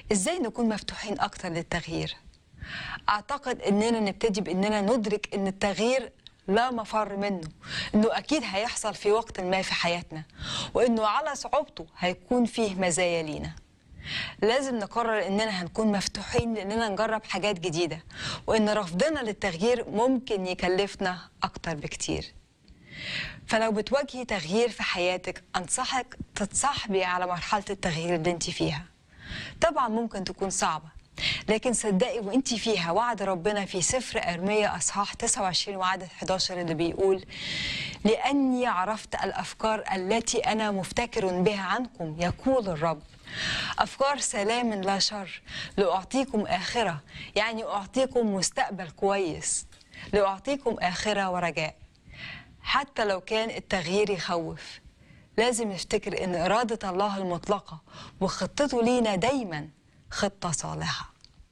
ازاي نكون مفتوحين اكتر للتغيير اعتقد اننا نبتدي باننا ندرك ان التغيير لا مفر منه انه اكيد هيحصل في وقت ما في حياتنا وانه على صعوبته هيكون فيه مزايا لينا لازم نقرر اننا هنكون مفتوحين لاننا نجرب حاجات جديده وان رفضنا للتغيير ممكن يكلفنا اكتر بكتير فلو بتواجهي تغيير في حياتك انصحك تتصاحبي على مرحله التغيير اللي انت فيها طبعا ممكن تكون صعبه لكن صدقي وانت فيها وعد ربنا في سفر ارميا اصحاح 29 وعدد 11 اللي بيقول لاني عرفت الافكار التي انا مفتكر بها عنكم يقول الرب افكار سلام لا شر لاعطيكم اخره يعني اعطيكم مستقبل كويس لاعطيكم اخره ورجاء حتى لو كان التغيير يخوف لازم نفتكر ان اراده الله المطلقه وخطته لينا دايما خطه صالحه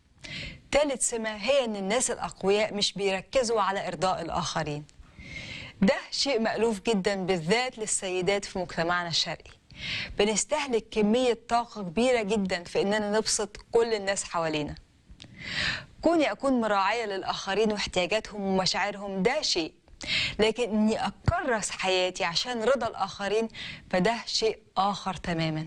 ثالث سمة هي ان الناس الاقوياء مش بيركزوا على ارضاء الاخرين ده شيء مألوف جدا بالذات للسيدات في مجتمعنا الشرقي بنستهلك كمية طاقة كبيرة جدا في اننا نبسط كل الناس حوالينا كوني اكون مراعية للاخرين واحتياجاتهم ومشاعرهم ده شيء لكن اني اكرس حياتي عشان رضا الاخرين فده شيء اخر تماما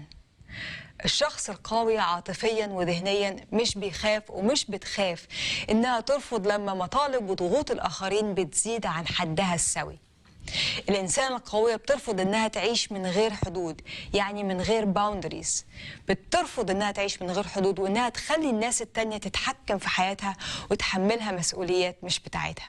الشخص القوي عاطفيا وذهنيا مش بيخاف ومش بتخاف انها ترفض لما مطالب وضغوط الاخرين بتزيد عن حدها السوي الإنسان القوية بترفض إنها تعيش من غير حدود يعني من غير باوندريز بترفض إنها تعيش من غير حدود وإنها تخلي الناس التانية تتحكم في حياتها وتحملها مسؤوليات مش بتاعتها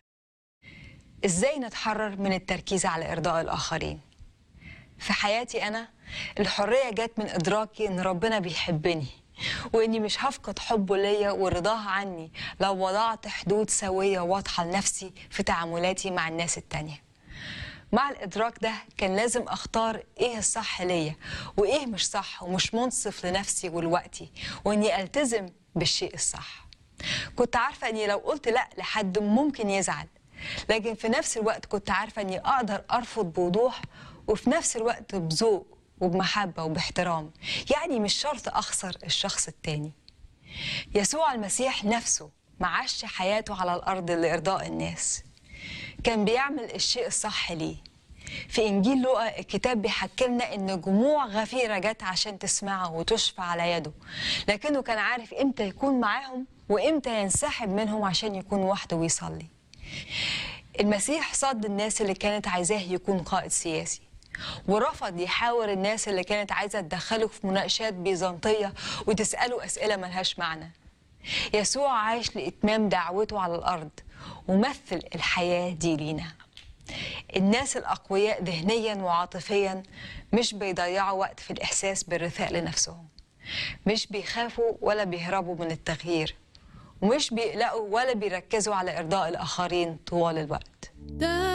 إزاي نتحرر من التركيز على إرضاء الآخرين في حياتي أنا الحرية جت من إدراكي إن ربنا بيحبني وإني مش هفقد حبه ليا ورضاه عني لو وضعت حدود سوية واضحة لنفسي في تعاملاتي مع الناس التانية مع الإدراك ده كان لازم أختار إيه الصح ليا وإيه مش صح ومش منصف لنفسي ولوقتي وإني ألتزم بالشيء الصح كنت عارفة إني لو قلت لأ لحد ممكن يزعل لكن في نفس الوقت كنت عارفة إني أقدر أرفض بوضوح وفي نفس الوقت بذوق وبمحبة وباحترام يعني مش شرط أخسر الشخص التاني يسوع المسيح نفسه معاش حياته على الأرض لإرضاء الناس كان بيعمل الشيء الصح ليه في إنجيل لوقا الكتاب بيحكي لنا إن جموع غفيرة جت عشان تسمعه وتشفى على يده لكنه كان عارف إمتى يكون معاهم وإمتى ينسحب منهم عشان يكون وحده ويصلي المسيح صد الناس اللي كانت عايزاه يكون قائد سياسي ورفض يحاور الناس اللي كانت عايزة تدخله في مناقشات بيزنطية وتسأله أسئلة ملهاش معنى يسوع عاش لإتمام دعوته على الأرض ومثل الحياة دي لينا الناس الأقوياء ذهنيا وعاطفيا مش بيضيعوا وقت في الإحساس بالرثاء لنفسهم مش بيخافوا ولا بيهربوا من التغيير ومش بيقلقوا ولا بيركزوا على إرضاء الآخرين طوال الوقت ده